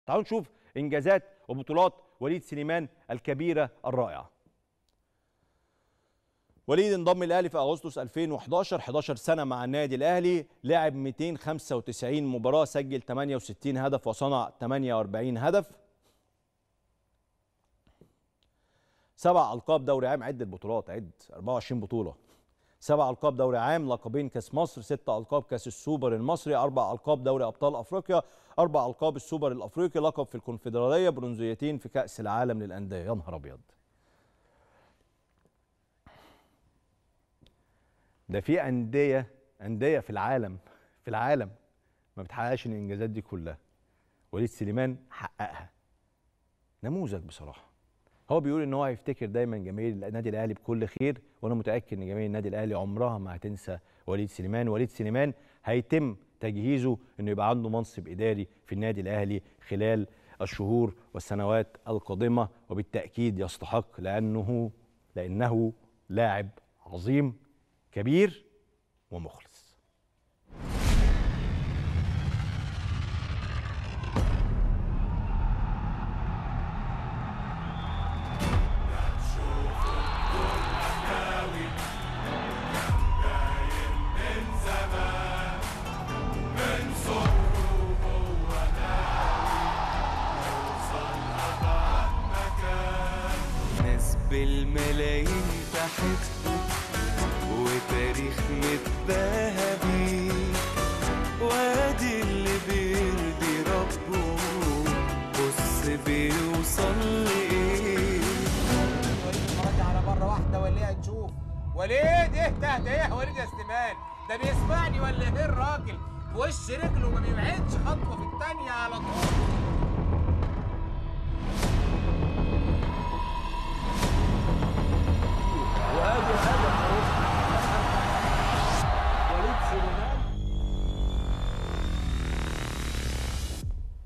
تعالوا نشوف انجازات وبطولات وليد سليمان الكبيره الرائعه وليد انضم الاهلي في اغسطس 2011 11 سنه مع النادي الاهلي لعب 295 مباراه سجل 68 هدف وصنع 48 هدف سبع القاب دوري عام عد البطولات عد 24 بطوله سبع القاب دوري عام لقبين كاس مصر ست القاب كاس السوبر المصري اربع القاب دوري ابطال افريقيا اربع القاب السوبر الافريقي لقب في الكونفدراليه برونزيتين في كاس العالم للانديه يا نهار ابيض ده في انديه انديه في العالم في العالم ما بتحققش الانجازات دي كلها وليد سليمان حققها نموذج بصراحه هو بيقول ان هو هيفتكر دايما جماهير النادي الاهلي بكل خير وانا متاكد ان جماهير النادي الاهلي عمرها ما هتنسى وليد سليمان وليد سليمان هيتم تجهيزه انه يبقى عنده منصب اداري في النادي الاهلي خلال الشهور والسنوات القادمه وبالتاكيد يستحق لانه لانه لاعب عظيم كبير ومخلص ناس بالملايين تحته وتاريخ متباهى بيه وادي اللي بيرضي ربه بص بيوصل لايه وليد المرة على مرة واحدة وليه نشوف وليد اهدى اهدى ايه يا وليد يا سليمان ده بيسمعني ولا ايه الراجل في وش رجله ما بيبعدش خطوة في التانية على طول